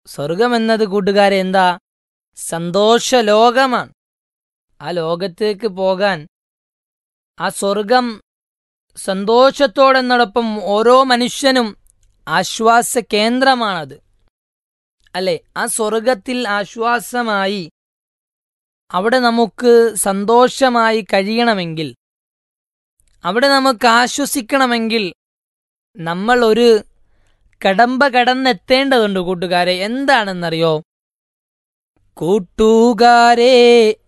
സ്വർഗം എന്നത് കൂട്ടുകാരെ എന്താ സന്തോഷ ലോകമാണ് ആ ലോകത്തേക്ക് പോകാൻ ആ സ്വർഗം സന്തോഷത്തോടെന്നോടൊപ്പം ഓരോ മനുഷ്യനും ആശ്വാസ കേന്ദ്രമാണത് അല്ലെ ആ സ്വർഗത്തിൽ ആശ്വാസമായി അവിടെ നമുക്ക് സന്തോഷമായി കഴിയണമെങ്കിൽ അവിടെ നമുക്ക് ആശ്വസിക്കണമെങ്കിൽ നമ്മൾ ഒരു കടമ്പ കടന്നെത്തേണ്ടതുണ്ട് കൂട്ടുകാരെ എന്താണെന്നറിയോ കൂട്ടുകാരെ